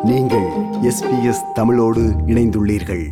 நீங்கள் எஸ்பிஎஸ் தமிழோடு இணைந்துள்ளீர்கள்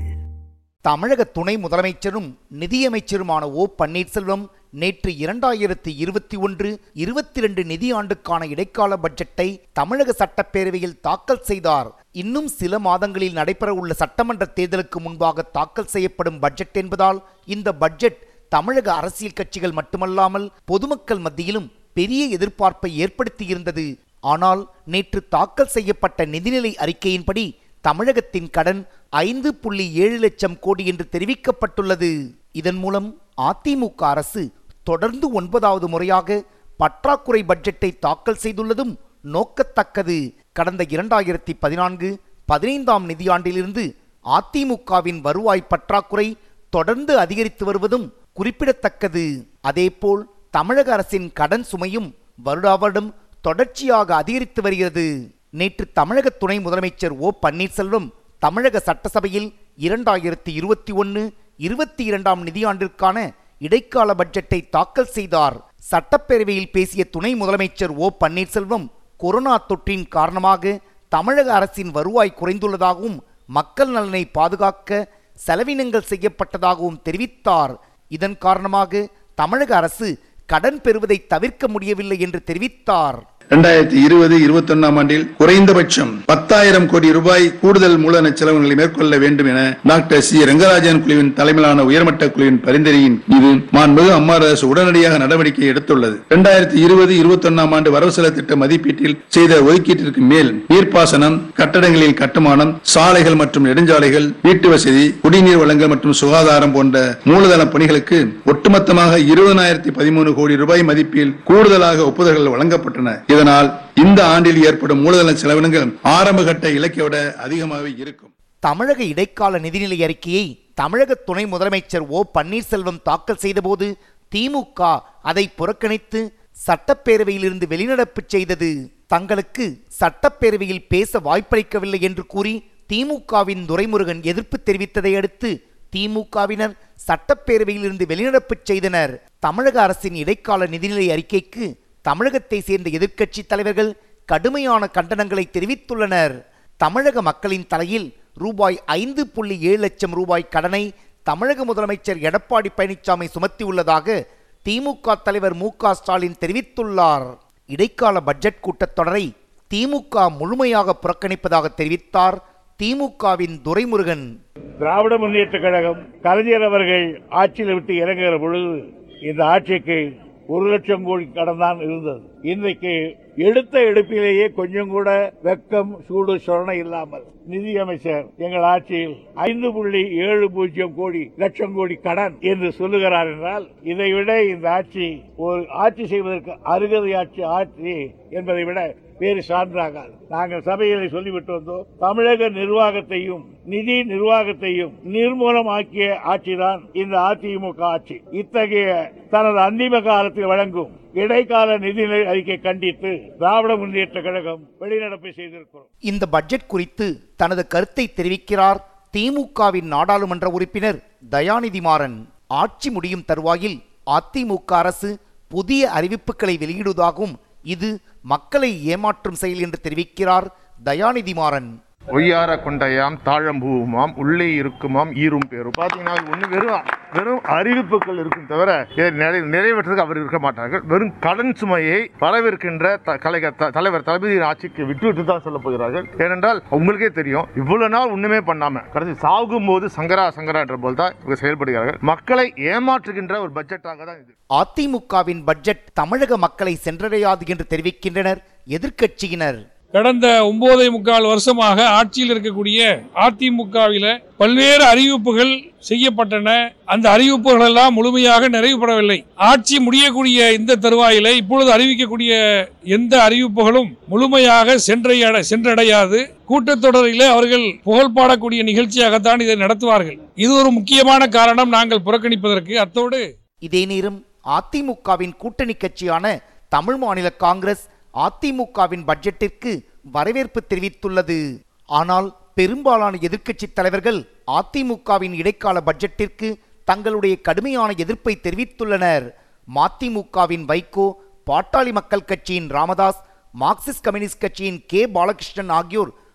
தமிழக துணை முதலமைச்சரும் நிதியமைச்சருமான ஓ பன்னீர்செல்வம் நேற்று இரண்டாயிரத்தி இருபத்தி ஒன்று இருபத்தி ரெண்டு நிதியாண்டுக்கான இடைக்கால பட்ஜெட்டை தமிழக சட்டப்பேரவையில் தாக்கல் செய்தார் இன்னும் சில மாதங்களில் நடைபெறவுள்ள சட்டமன்ற தேர்தலுக்கு முன்பாக தாக்கல் செய்யப்படும் பட்ஜெட் என்பதால் இந்த பட்ஜெட் தமிழக அரசியல் கட்சிகள் மட்டுமல்லாமல் பொதுமக்கள் மத்தியிலும் பெரிய எதிர்பார்ப்பை ஏற்படுத்தியிருந்தது ஆனால் நேற்று தாக்கல் செய்யப்பட்ட நிதிநிலை அறிக்கையின்படி தமிழகத்தின் கடன் ஐந்து புள்ளி ஏழு லட்சம் கோடி என்று தெரிவிக்கப்பட்டுள்ளது இதன் மூலம் அதிமுக அரசு தொடர்ந்து ஒன்பதாவது முறையாக பற்றாக்குறை பட்ஜெட்டை தாக்கல் செய்துள்ளதும் நோக்கத்தக்கது கடந்த இரண்டாயிரத்தி பதினான்கு பதினைந்தாம் நிதியாண்டிலிருந்து அதிமுகவின் வருவாய் பற்றாக்குறை தொடர்ந்து அதிகரித்து வருவதும் குறிப்பிடத்தக்கது அதேபோல் தமிழக அரசின் கடன் சுமையும் வருடா வருடம் தொடர்ச்சியாக அதிகரித்து வருகிறது நேற்று தமிழக துணை முதலமைச்சர் ஓ பன்னீர்செல்வம் தமிழக சட்டசபையில் இரண்டாயிரத்தி இருபத்தி ஒன்று இருபத்தி இரண்டாம் நிதியாண்டிற்கான இடைக்கால பட்ஜெட்டை தாக்கல் செய்தார் சட்டப்பேரவையில் பேசிய துணை முதலமைச்சர் ஓ பன்னீர்செல்வம் கொரோனா தொற்றின் காரணமாக தமிழக அரசின் வருவாய் குறைந்துள்ளதாகவும் மக்கள் நலனை பாதுகாக்க செலவினங்கள் செய்யப்பட்டதாகவும் தெரிவித்தார் இதன் காரணமாக தமிழக அரசு கடன் பெறுவதை தவிர்க்க முடியவில்லை என்று தெரிவித்தார் இரண்டாயிரத்தி இருபது இருபத்தி ஒன்னாம் ஆண்டில் குறைந்தபட்சம் பத்தாயிரம் கோடி ரூபாய் கூடுதல் மூலதன செலவுகளை மேற்கொள்ள வேண்டும் என டாக்டர் சி ரங்கராஜன் குழுவின் தலைமையிலான உயர்மட்ட குழுவின் பரிந்துரையின் மீது மாண்புமிகு அம்மாறு அரசு உடனடியாக நடவடிக்கை எடுத்துள்ளது இரண்டாயிரத்தி இருபது இருபத்தி ஒன்னாம் ஆண்டு வரவு செலவு திட்ட மதிப்பீட்டில் செய்த ஒதுக்கீட்டிற்கு மேல் நீர்ப்பாசனம் கட்டடங்களின் கட்டுமானம் சாலைகள் மற்றும் நெடுஞ்சாலைகள் வீட்டு வசதி குடிநீர் வழங்கல் மற்றும் சுகாதாரம் போன்ற மூலதன பணிகளுக்கு ஒட்டுமொத்தமாக இருபதனாயிரத்தி பதிமூணு கோடி ரூபாய் மதிப்பில் கூடுதலாக ஒப்புதல்கள் வழங்கப்பட்டன இதனால் இந்த ஆண்டில் ஏற்படும் மூலதன செலவினங்கள் ஆரம்ப கட்ட இலக்கை விட அதிகமாகவே இருக்கும் தமிழக இடைக்கால நிதிநிலை அறிக்கையை தமிழக துணை முதலமைச்சர் ஓ பன்னீர்செல்வம் தாக்கல் செய்தபோது திமுக அதை புறக்கணித்து சட்டப்பேரவையிலிருந்து வெளிநடப்பு செய்தது தங்களுக்கு சட்டப்பேரவையில் பேச வாய்ப்பளிக்கவில்லை என்று கூறி திமுகவின் துரைமுருகன் எதிர்ப்பு தெரிவித்ததை அடுத்து திமுகவினர் சட்டப்பேரவையிலிருந்து வெளிநடப்பு செய்தனர் தமிழக அரசின் இடைக்கால நிதிநிலை அறிக்கைக்கு தமிழகத்தை சேர்ந்த எதிர்க்கட்சி தலைவர்கள் கடுமையான கண்டனங்களை தெரிவித்துள்ளனர் தமிழக மக்களின் தலையில் ரூபாய் ஐந்து புள்ளி ஏழு லட்சம் ரூபாய் கடனை தமிழக முதலமைச்சர் எடப்பாடி பழனிசாமி சுமத்தியுள்ளதாக திமுக தலைவர் மு க ஸ்டாலின் தெரிவித்துள்ளார் இடைக்கால பட்ஜெட் கூட்டத்தொடரை திமுக முழுமையாக புறக்கணிப்பதாக தெரிவித்தார் திமுகவின் துரைமுருகன் திராவிட முன்னேற்ற கழகம் கலைஞர் அவர்கள் ஆட்சியில் விட்டு இறங்குகிற பொழுது இந்த ஆட்சிக்கு ஒரு லட்சம் கோடி கடன் தான் இருந்தது இன்றைக்கு எடுத்த எடுப்பிலேயே கொஞ்சம் கூட வெக்கம் சூடு சொரணை இல்லாமல் நிதியமைச்சர் எங்கள் ஆட்சியில் ஐந்து புள்ளி ஏழு பூஜ்ஜியம் கோடி லட்சம் கோடி கடன் என்று சொல்லுகிறார் என்றால் இதைவிட இந்த ஆட்சி ஒரு ஆட்சி செய்வதற்கு அருகதை ஆட்சி ஆட்சி என்பதை விட வேறு சான்றாகாது நாங்கள் சபையில் சொல்லிவிட்டு வந்தோம் தமிழக நிர்வாகத்தையும் நிதி நிர்வாகத்தையும் நிர்மூலமாக்கிய ஆட்சிதான் இந்த அதிமுக ஆட்சி இத்தகைய தனது அந்திம காலத்தில் வழங்கும் இடைக்கால நிதிநிலை அறிக்கை கண்டித்து திராவிட முன்னேற்ற கழகம் வெளிநடப்பு செய்திருக்கிறோம் இந்த பட்ஜெட் குறித்து தனது கருத்தை தெரிவிக்கிறார் திமுகவின் நாடாளுமன்ற உறுப்பினர் தயாநிதி மாறன் ஆட்சி முடியும் தருவாயில் அதிமுக அரசு புதிய அறிவிப்புகளை வெளியிடுவதாகவும் இது மக்களை ஏமாற்றும் செயல் என்று தெரிவிக்கிறார் தயாநிதி மாறன் ஒய்யார கொண்டையாம் தாழம்பூவுமாம் உள்ளே இருக்குமாம் ஈரும் பேரும் பார்த்தீங்கன்னா ஒன்று வெறும் வெறும் அறிவிப்புகள் இருக்கும் தவிர இதை நிறை நிறைவேற்றுறதுக்கு அவர் இருக்க மாட்டார்கள் வெறும் கடன் சுமையை வரவிருக்கின்ற த- கலைஞர் த- தலைவர் தளபதியின் ஆட்சிக்கு விட்டுவிட்டு தான் சொல்ல போகிறார்கள் ஏனென்றால் உங்களுக்கே தெரியும் இவ்வளவு நாள் ஒண்ணுமே பண்ணாம கடைசி சாகும் போது சங்கரா சங்கரா என்ற போல் தான் இவங்க செயல்படுகிறார்கள் மக்களை ஏமாற்றுகின்ற ஒரு பட்ஜெட்டாக தான் இது அதிமுகவின் பட்ஜெட் தமிழக மக்களை சென்றடையாது என்று தெரிவிக்கின்றனர் எதிர்க்கட்சியினர் கடந்த ஒன்பதே முக்கால் வருஷமாக ஆட்சியில் இருக்கக்கூடிய அதிமுகவில பல்வேறு அறிவிப்புகள் செய்யப்பட்டன அந்த அறிவிப்புகள் எல்லாம் முழுமையாக நிறைவுபடவில்லை ஆட்சி முடியக்கூடிய இந்த தருவாயில இப்பொழுது அறிவிக்கக்கூடிய எந்த அறிவிப்புகளும் முழுமையாக சென்றடைய சென்றடையாது கூட்டத்தொடரிலே அவர்கள் புகழ் பாடக்கூடிய நிகழ்ச்சியாகத்தான் இதை நடத்துவார்கள் இது ஒரு முக்கியமான காரணம் நாங்கள் புறக்கணிப்பதற்கு அத்தோடு இதே நேரம் அதிமுகவின் கூட்டணி கட்சியான தமிழ் மாநில காங்கிரஸ் அதிமுகவின் பட்ஜெட்டிற்கு வரவேற்பு தெரிவித்துள்ளது ஆனால் பெரும்பாலான எதிர்க்கட்சி தலைவர்கள் அதிமுகவின் இடைக்கால பட்ஜெட்டிற்கு தங்களுடைய கடுமையான எதிர்ப்பை தெரிவித்துள்ளனர் மதிமுகவின் வைகோ பாட்டாளி மக்கள் கட்சியின் ராமதாஸ் மார்க்சிஸ்ட் கம்யூனிஸ்ட் கட்சியின் கே பாலகிருஷ்ணன் ஆகியோர்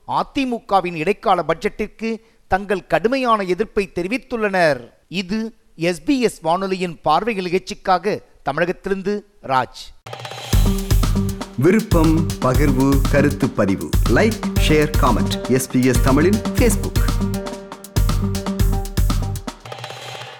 அதிமுகவின் இடைக்கால பட்ஜெட்டிற்கு தங்கள் கடுமையான எதிர்ப்பை தெரிவித்துள்ளனர் இது எஸ்பிஎஸ் வானொலியின் பார்வை நிகழ்ச்சிக்காக தமிழகத்திலிருந்து ராஜ் விருப்பம் பகிர்வு கருத்து பதிவு லைக் ஷேர் காமெண்ட் எஸ்பிஎஸ் தமிழின் ஃபேஸ்புக்